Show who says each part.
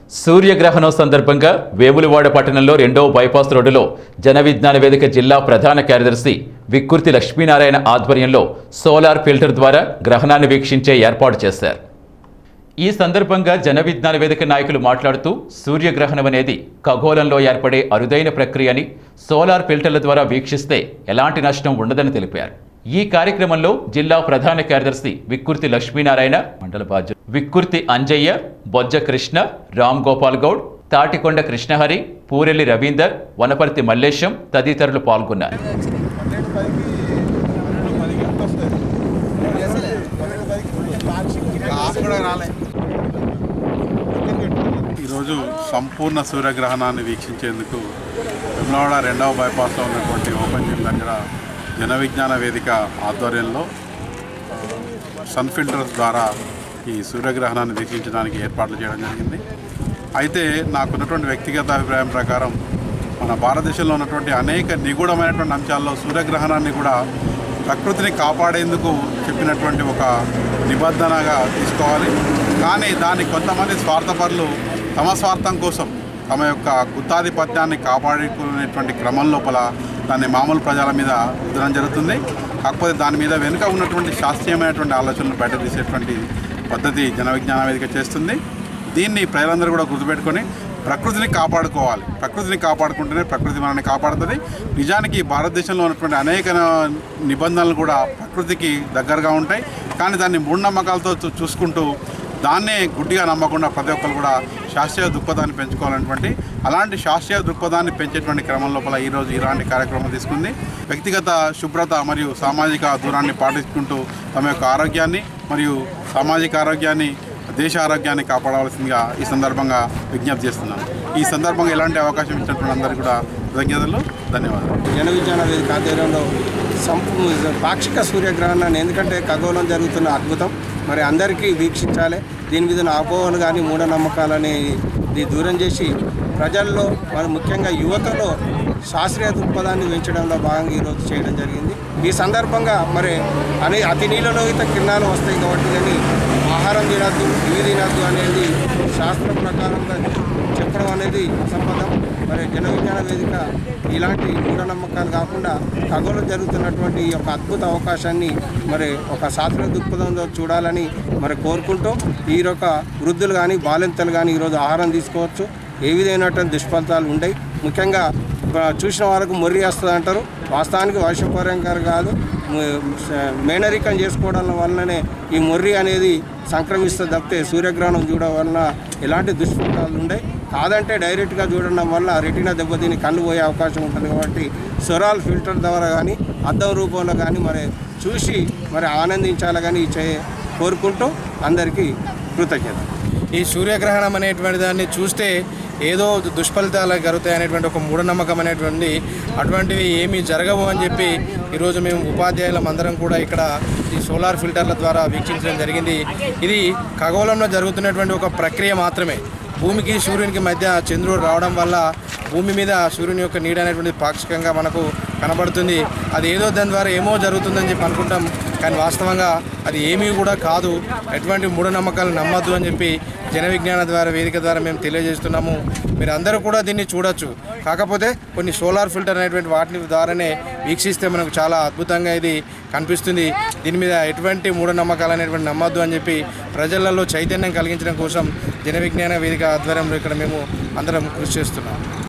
Speaker 1: సూర్యగ్రహణం సందర్భంగా వేములవాడ పట్టణంలో రెండవ బైపాస్ రోడ్డులో జన విజ్ఞాన వేదిక జిల్లా ప్రధాన కార్యదర్శి విక్కుర్తి లక్ష్మీనారాయణ ఆధ్వర్యంలో సోలార్ ఫిల్టర్ ద్వారా గ్రహణాన్ని వీక్షించే ఏర్పాటు చేశారు ఈ సందర్భంగా జన విజ్ఞాన వేదిక నాయకులు మాట్లాడుతూ సూర్యగ్రహణం అనేది ఖగోళంలో ఏర్పడే అరుదైన ప్రక్రియ అని సోలార్ ఫిల్టర్ల ద్వారా వీక్షిస్తే ఎలాంటి నష్టం ఉండదని తెలిపారు ఈ కార్యక్రమంలో జిల్లా ప్రధాన కార్యదర్శి విక్కుర్తి లక్ష్మీనారాయణ మండల బాధ్యులు విక్కుర్తి అంజయ్య బొజ్జ కృష్ణ రామ్ గోపాల్ గౌడ్ తాటికొండ కృష్ణహరి పూరెల్లి రవీందర్ వనపర్తి మల్లేశం తదితరులు పాల్గొన్నారు
Speaker 2: పన్నెండు పదికి పన్నెండు పదికి ఎంత వస్తుంది పన్నెండు పదికి ఆశ కూడా రాలే
Speaker 3: ఈరోజు సంపూర్ణ సూర్యగ్రహణాన్ని వీక్షించేందుకు వెమ్లవాడ రెండవ బైపాస్లో ఉన్నటువంటి ఓపెన్ జిమ్ దగ్గర జన విజ్ఞాన వేదిక ఆధ్వర్యంలో ఆ, సన్ ఫిల్టర్స్ ద్వారా ఈ సూర్యగ్రహణాన్ని వీక్షించడానికి ఏర్పాట్లు చేయడం జరిగింది అయితే నాకున్నటువంటి వ్యక్తిగత అభిప్రాయం ప్రకారం మన భారతదేశంలో ఉన్నటువంటి అనేక నిగూఢమైనటువంటి అంశాల్లో సూర్యగ్రహణాన్ని కూడా ప్రకృతిని కాపాడేందుకు చెప్పినటువంటి ఒక నిబంధనగా తీసుకోవాలి కానీ దాన్ని కొంతమంది స్వార్థపరులు తమ స్వార్థం కోసం తమ యొక్క గుత్తాధిపత్యాన్ని కాపాడుకునేటువంటి క్రమం లోపల దాన్ని మామూలు ప్రజల మీద రుద్దడం జరుగుతుంది కాకపోతే దాని మీద వెనుక ఉన్నటువంటి శాస్త్రీయమైనటువంటి ఆలోచనలు బయట తీసేటువంటి పద్ధతి జన విజ్ఞాన వేదిక చేస్తుంది దీన్ని ప్రజలందరూ కూడా గుర్తుపెట్టుకొని ప్రకృతిని కాపాడుకోవాలి ప్రకృతిని కాపాడుకుంటేనే ప్రకృతి మనల్ని కాపాడుతుంది నిజానికి భారతదేశంలో ఉన్నటువంటి అనేక నిబంధనలు కూడా ప్రకృతికి దగ్గరగా ఉంటాయి కానీ దాన్ని మూఢనమ్మకాలతో చూ- చూసుకుంటూ దాన్నే గుడ్డిగా నమ్మకుండా ప్రతి ఒక్కరు కూడా శాస్త్రీయ దృక్పథాన్ని పెంచుకోవాలన్నటువంటి అలాంటి శాస్త్రీయ దృక్పథాన్ని పెంచేటువంటి క్రమం లోపల ఈరోజు ఇలాంటి కార్యక్రమం తీసుకుంది వ్యక్తిగత శుభ్రత మరియు సామాజిక దూరాన్ని పాటించుకుంటూ తమ యొక్క ఆరోగ్యాన్ని మరియు సామాజిక ఆరోగ్యాన్ని దేశ ఆరోగ్యాన్ని కాపాడవలసిందిగా ఈ సందర్భంగా విజ్ఞప్తి చేస్తున్నాను ఈ సందర్భంగా ఎలాంటి అవకాశం ఇచ్చినటువంటి అందరికీ కూడా కృతజ్ఞతలు ధన్యవాదాలు
Speaker 2: జన విజ్ఞాన వేదిక ఆధ్వర్యంలో సంపూ పాక్షిక సూర్యగ్రహణాన్ని ఎందుకంటే ఖగోళం జరుగుతున్న అద్భుతం మరి అందరికీ వీక్షించాలి దీని మీద అపోహలు కానీ మూఢనమ్మకాలని ఇది దూరం చేసి ప్రజల్లో మరి ముఖ్యంగా యువతలో శాస్త్రీయ దృక్పథాన్ని పెంచడంలో భాగంగా ఈరోజు చేయడం జరిగింది ఈ సందర్భంగా మరి అని అతి నీళ్ళలోహిత కిరణాలు వస్తాయి కాబట్టి కానీ ఆహారం తినద్దు ఇవి తినద్దు అనేది శాస్త్ర ప్రకారంగా చెప్పడం అనేది అసంబద్ధం మరి జన విజ్ఞాన వేదిక ఇలాంటి మూఢనమ్మకాలు కాకుండా ఖగోళం జరుగుతున్నటువంటి ఈ యొక్క అద్భుత అవకాశాన్ని మరి ఒక శాస్త్ర దృక్పథంతో చూడాలని మరి కోరుకుంటూ ఈ యొక్క వృద్ధులు కానీ బాలింతలు కానీ ఈరోజు ఆహారం తీసుకోవచ్చు ఏ విధమైనటువంటి దుష్ఫలితాలు ఉండయి ముఖ్యంగా ఆ, చూసిన వాళ్ళకు మొర్రి వస్తుంది అంటారు వాస్తవానికి వర్షపరంకర కాదు మ- మేనరికం చేసుకోవడం వల్లనే ఈ మొర్రి అనేది సంక్రమిస్తుంది తప్పితే సూర్యగ్రహణం చూడడం వలన ఎలాంటి దుష్ఫలితాలు ఉండయి కాదంటే డైరెక్ట్గా చూడడం వల్ల రెటీనా దెబ్బతిని కళ్ళు పోయే అవకాశం ఉంటుంది కాబట్టి సొరాల్ ఫిల్టర్ ద్వారా కానీ అద్దం రూపంలో కానీ మరి చూసి మరి ఆనందించాలి కానీ చే కోరుకుంటూ అందరికీ కృతజ్ఞత
Speaker 4: ఈ సూర్యగ్రహణం అనేటువంటి దాన్ని చూస్తే ఏదో దుష్ఫలితాలు కలుగుతాయి అనేటువంటి ఒక మూఢనమ్మకం అనేటువంటి అటువంటివి ఏమీ జరగవు అని చెప్పి ఈరోజు మేము ఉపాధ్యాయులం అందరం కూడా ఇక్కడ ఈ సోలార్ ఫిల్టర్ల ద్వారా వీక్షించడం జరిగింది ఇది ఖగోళంలో జరుగుతున్నటువంటి ఒక ప్రక్రియ మాత్రమే భూమికి సూర్యునికి మధ్య చంద్రుడు రావడం వల్ల భూమి మీద సూర్యుని యొక్క నీడ అనేటువంటి పాక్షికంగా మనకు కనబడుతుంది అది ఏదో దాని ద్వారా ఏమో జరుగుతుందని చెప్పి అనుకుంటాం కానీ వాస్తవంగా అది ఏమీ కూడా కాదు ఎటువంటి మూఢనమ్మకాలు నమ్మద్దు అని చెప్పి జన విజ్ఞాన ద్వారా వేదిక ద్వారా మేము తెలియజేస్తున్నాము మీరు అందరూ కూడా దీన్ని చూడొచ్చు కాకపోతే కొన్ని సోలార్ ఫిల్టర్ అనేటువంటి వాటి ద్వారానే వీక్షిస్తే మనకు చాలా అద్భుతంగా ఇది కనిపిస్తుంది దీని మీద ఎటువంటి మూఢనమ్మకాలు అనేటువంటి నమ్మద్దు అని చెప్పి ప్రజలలో చైతన్యం కలిగించడం కోసం జన విజ్ఞాన వేదిక ఆధ్వర్యంలో ఇక్కడ మేము అందరం కృషి చేస్తున్నాం